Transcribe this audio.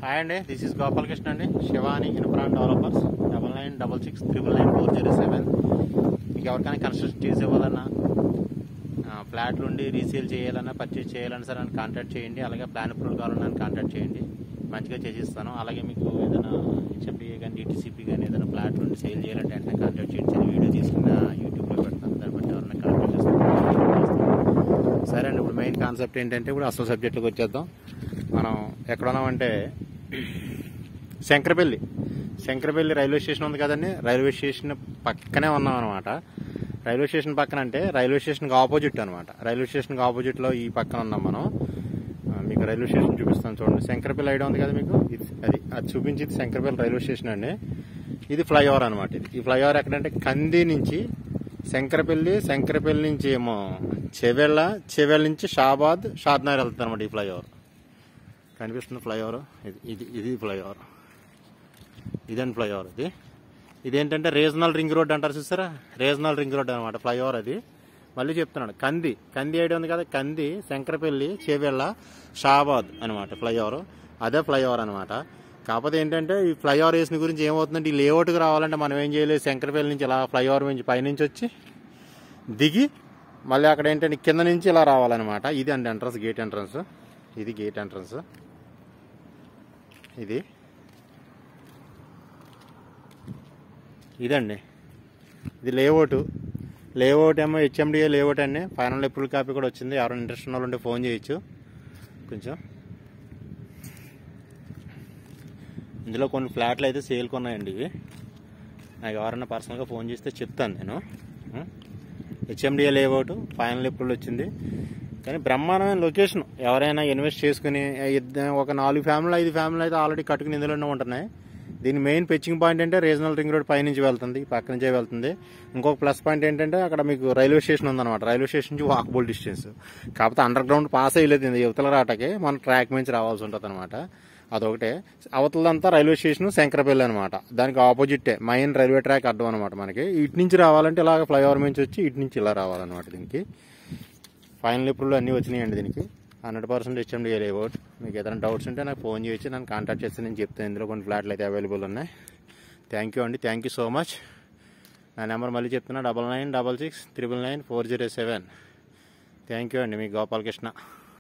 hi అండి this is Gopalakrishna అండి Shivani infra developers double nine double six triple nine four zero seven మీకు ఎవరికైనా construction ఇవ్వాలన్నా ఆ, ఫ్లాట్లు ఉండి రీసేల్ చేయాలన్నా పర్చేజ్ చేయాలన్నా సరే నన్ను కాంటాక్ట్ చేయండి అలాగే ప్లాన్ అప్రూవల్ కావాలన్నా నన్ను కాంటాక్ట్ చేయండి మంచిగా చేసిస్తాను అలాగే మీకు ఏదైనా హెచ్ఎండిఏ కానీ డిటీసీపీ కానీ ఏదైనా ఫ్లాట్ ఉండి సేల్ చేయాలంటే వెంటనే కాంటాక్ట్ చేయండి చిన్న వీడియో తీసుకున్న యూట్యూబ్లో పెడతాను దాన్ని బట్టి ఎవరైనా కాంటాక్ట్ చేస్తాను సరే అండి ఇప్పుడు మెయిన్ కాన్సెప్ట్ ఏంటంటే ఇప్పుడు అసలు సబ్జెక్టుకి వచ్చేద్దాం మనం ఎక్కడ ఉన్నామంటే శంకరపల్లి శంకరపల్లి రైల్వే స్టేషన్ ఉంది కదండి రైల్వే స్టేషన్ పక్కనే ఉన్నాం అనమాట రైల్వే స్టేషన్ పక్కన అంటే రైల్వే స్టేషన్కి ఆపోజిట్ అనమాట రైల్వే స్టేషన్కి ఆపోజిట్లో ఈ పక్కన ఉన్నాం మనం ఆ, మీకు రైల్వే స్టేషన్ చూపిస్తాను చూడండి శంకరపల్లి ఐడియా ఉంది కదా మీకు ఇది అది అది చూపించింది శంకరపల్లి రైల్వే స్టేషన్ అండి ఇది ఫ్లైఓవర్ అనమాట ఇది ఈ ఫ్లైఓవర్ ఎక్కడంటే కంది నుంచి శంకరపల్లి శంకరపల్లి నుంచి ఏమో చెవెళ్ళ చెవెళ్ళ నుంచి షాబాద్ షాద్నగర్ వెళ్తుంది అనమాట ఈ ఫ్లైఓవర్ కనిపిస్తుంది ఫ్లైఓవర్ ఇది ఇది ఇది ఫ్లైఓవర్ ఇదండి ఫ్లైఓవర్ ఇది ఇదేంటంటే రీజనల్ రింగ్ రోడ్ అంటారు చూసారా రీజనల్ రింగ్ రోడ్ అనమాట ఫ్లైఓవర్ అది మళ్ళీ చెప్తున్నాడు కంది కంది ఐడియా ఉంది కదా కంది శంకరపల్లి చేవెళ్ళ షాబాద్ అనమాట ఫ్లైఓవర్ అదే ఫ్లైఓవర్ అనమాట కాకపోతే ఏంటంటే ఈ ఫ్లైఓవర్ వేసిన గురించి ఏమవుతుందంటే ఈ లేఅవుట్కి రావాలంటే మనం ఏం చేయలేదు శంకరపల్లి నుంచి ఇలా ఫ్లైఓవర్ నుంచి పైనుంచి వచ్చి దిగి మళ్ళీ అక్కడ ఏంటంటే కింద నుంచి ఇలా రావాలన్నమాట ఇది అండి ఎంట్రన్స్ గేట్ ఎంట్రన్స్ ఇది గేట్ ఎంట్రన్స్ ఇది ఇదండి ఇది లేఅవుట్ లేఅవుట్ ఏమో హెచ్ఎండిఏ లేఅవుట్ అండి ఫైనల్ అప్రూవల్ కాపీ కూడా వచ్చింది ఎవరైనా ఇంట్రెస్ట్ ఉన్న వాళ్ళు ఉంటే ఫోన్ చేయొచ్చు కొంచెం ఇందులో కొన్ని ఫ్లాట్లు అయితే సేల్కి ఉన్నాయండి ఇవి నాకు ఎవరైనా పర్సనల్గా ఫోన్ చేస్తే చెప్తాను నేను హెచ్ఎండిఏ లేఅవుట్ ఫైనల్ అప్రూవల్ వచ్చింది కానీ బ్రహ్మాండమైన లొకేషన్ ఎవరైనా ఇన్వెస్ట్ చేసుకుని ఇద్ద- ఒక నాలుగు ఫ్యామిలీ ఐదు ఫ్యామిలీ అయితే ఆల్రెడీ కట్టుకుని ఇందులోనే ఉంటున్నాయి దీని మెయిన్ పిచ్చింగ్ పాయింట్ అంటే రీజనల్ రింగ్ రోడ్ పైనుంచి వెళ్తుంది పక్క నుంచే వెళ్తుంది ఇంకొక ప్లస్ పాయింట్ ఏంటంటే అక్కడ మీకు రైల్వే స్టేషన్ ఉందన్నమాట రైల్వే స్టేషన్ నుంచి వాకబుల్ డిస్టెన్స్ కాకపోతే అండర్ గ్రౌండ్ పాస్ అయ్యలేదు ఇది యువతల రాటకి మన ట్రాక్ నుంచి రావాల్సి ఉంటుంది అనమాట అదొకటే అవతలంతా రైల్వే స్టేషన్ శంకరపల్లి అనమాట దానికి ఆపోజిటే మెయిన్ రైల్వే ట్రాక్ అడ్డం అనమాట మనకి ఇటు నుంచి రావాలంటే ఇలాగ ఫ్లైఓవర్ నుంచి వచ్చి ఇటు నుంచి ఇలా రావాలన్నమాట దీనికి ఫైనల్ అప్రూవల్ అన్నీ వచ్చినాయండి దీనికి హండ్రెడ్ పర్సెంట్ హెచ్ఎండి లేఅవుట్ మీకు ఏదైనా డౌట్స్ ఉంటే నాకు ఫోన్ చేయొచ్చు నన్ను కాంటాక్ట్ చేస్తే నేను చెప్తాను ఇందులో కొన్ని ఫ్లాట్లు అయితే అవైలబుల్ ఉన్నాయి థ్యాంక్ యూ అండి థ్యాంక్ యూ సో మచ్ నా నెంబర్ మళ్ళీ చెప్తున్నా double nine double six triple nine four zero seven thank you అండి మీ గోపాలకృష్ణ